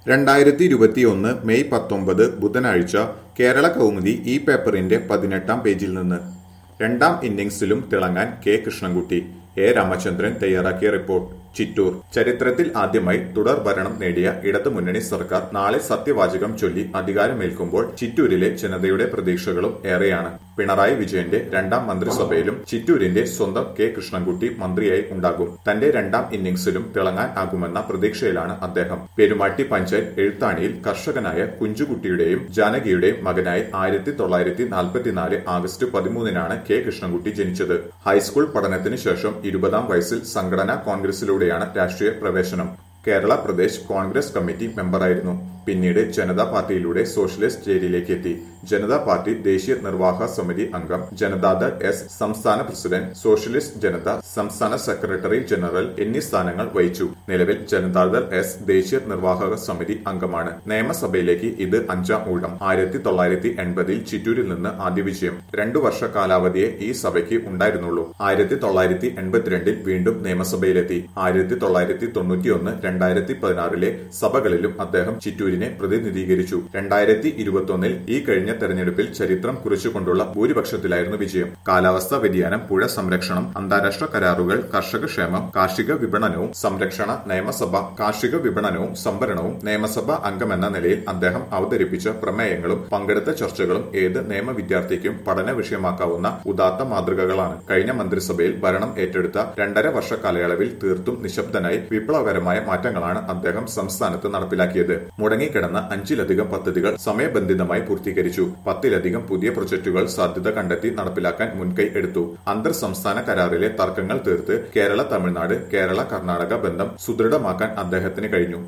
രണ്ടായിരത്തി ഇരുപത്തിയൊന്ന് മെയ് പത്തൊമ്പത് ബുധനാഴ്ച കേരള കൗമുദി ഈ പേപ്പറിന്റെ പതിനെട്ടാം പേജിൽ നിന്ന് രണ്ടാം ഇന്നിംഗ്സിലും തിളങ്ങാൻ കെ കൃഷ്ണൻകുട്ടി എ രാമചന്ദ്രൻ തയ്യാറാക്കിയ റിപ്പോർട്ട് ചിറ്റൂർ ചരിത്രത്തിൽ ആദ്യമായി തുടർ ഭരണം നേടിയ ഇടതുമുന്നണി സർക്കാർ നാളെ സത്യവാചകം ചൊല്ലി അധികാരമേൽക്കുമ്പോൾ ചിറ്റൂരിലെ ജനതയുടെ പ്രതീക്ഷകളും ഏറെയാണ് പിണറായി വിജയന്റെ രണ്ടാം മന്ത്രിസഭയിലും ചിറ്റൂരിന്റെ സ്വന്തം കെ കൃഷ്ണൻകുട്ടി മന്ത്രിയായി ഉണ്ടാകും തന്റെ രണ്ടാം ഇന്നിംഗ്സിലും തിളങ്ങാൻ ആകുമെന്ന പ്രതീക്ഷയിലാണ് അദ്ദേഹം പെരുമാട്ടി പഞ്ചായത്ത് എഴുത്താണിയിൽ കർഷകനായ കുഞ്ചുകുട്ടിയുടെയും ജാനകിയുടെയും മകനായി ആയിരത്തി തൊള്ളായിരത്തി നാൽപ്പത്തിനാല് ആഗസ്റ്റ് പതിമൂന്നിനാണ് കെ കൃഷ്ണൻകുട്ടി ജനിച്ചത് ഹൈസ്കൂൾ പഠനത്തിന് ശേഷം ഇരുപതാം വയസ്സിൽ സംഘടനാ കോൺഗ്രസിലൂടെയാണ് രാഷ്ട്രീയ പ്രവേശനം കേരള പ്രദേശ് കോൺഗ്രസ് കമ്മിറ്റി മെമ്പറായിരുന്നു പിന്നീട് ജനതാ പാർട്ടിയിലൂടെ സോഷ്യലിസ്റ്റ് ജയിലിലേക്ക് എത്തി ജനതാ പാർട്ടി ദേശീയ നിർവാഹക സമിതി അംഗം ജനതാദൾ എസ് സംസ്ഥാന പ്രസിഡന്റ് സോഷ്യലിസ്റ്റ് ജനത സംസ്ഥാന സെക്രട്ടറി ജനറൽ എന്നീ സ്ഥാനങ്ങൾ വഹിച്ചു നിലവിൽ ജനതാദൾ എസ് ദേശീയ നിർവാഹക സമിതി അംഗമാണ് നിയമസഭയിലേക്ക് ഇത് അഞ്ചാം ഊഴം ആയിരത്തി തൊള്ളായിരത്തി എൺപതിൽ ചിറ്റൂരിൽ നിന്ന് ആദ്യ വിജയം രണ്ടു വർഷ കാലാവധിയെ ഈ സഭയ്ക്ക് ഉണ്ടായിരുന്നുള്ളൂ ആയിരത്തി തൊള്ളായിരത്തി എൺപത്തിരണ്ടിൽ വീണ്ടും നിയമസഭയിലെത്തി ആയിരത്തി തൊള്ളായിരത്തി തൊണ്ണൂറ്റിയൊന്ന് രണ്ടായിരത്തി പതിനാറിലെ സഭകളിലും അദ്ദേഹം ചിറ്റൂരിനെ പ്രതിനിധീകരിച്ചു രണ്ടായിരത്തി ഇരുപത്തൊന്നിൽ ഈ കഴിഞ്ഞ തെരഞ്ഞെടുപ്പിൽ ചരിത്രം കുറിച്ചുകൊണ്ടുള്ള ഭൂരിപക്ഷത്തിലായിരുന്നു വിജയം കാലാവസ്ഥാ വ്യതിയാനം പുഴ സംരക്ഷണം അന്താരാഷ്ട്ര കരാറുകൾ കർഷകക്ഷേമം കാർഷിക വിപണനവും സംരക്ഷണ നിയമസഭ കാർഷിക വിപണനവും സംഭരണവും നിയമസഭാ അംഗമെന്ന നിലയിൽ അദ്ദേഹം അവതരിപ്പിച്ച പ്രമേയങ്ങളും പങ്കെടുത്ത ചർച്ചകളും ഏത് നിയമ വിദ്യാർത്ഥിക്കും പഠന വിഷയമാക്കാവുന്ന ഉദാത്ത മാതൃകകളാണ് കഴിഞ്ഞ മന്ത്രിസഭയിൽ ഭരണം ഏറ്റെടുത്ത രണ്ടര വർഷ കാലയളവിൽ തീർത്തും നിശബ്ദനായി വിപ്ലവകരമായ മാറ്റങ്ങളാണ് അദ്ദേഹം സംസ്ഥാനത്ത് നടപ്പിലാക്കിയത് മുടങ്ങിക്കിടന്ന അഞ്ചിലധികം പദ്ധതികൾ സമയബന്ധിതമായി പൂർത്തീകരിച്ചു പത്തിലധികം പുതിയ പ്രൊജക്ടുകൾ സാധ്യത കണ്ടെത്തി നടപ്പിലാക്കാൻ മുൻകൈ എടുത്തു അന്തർ സംസ്ഥാന കരാറിലെ തർക്കങ്ങൾ തീർത്ത് കേരള തമിഴ്നാട് കേരള കർണാടക ബന്ധം സുദൃഢമാക്കാൻ അദ്ദേഹത്തിന് കഴിഞ്ഞു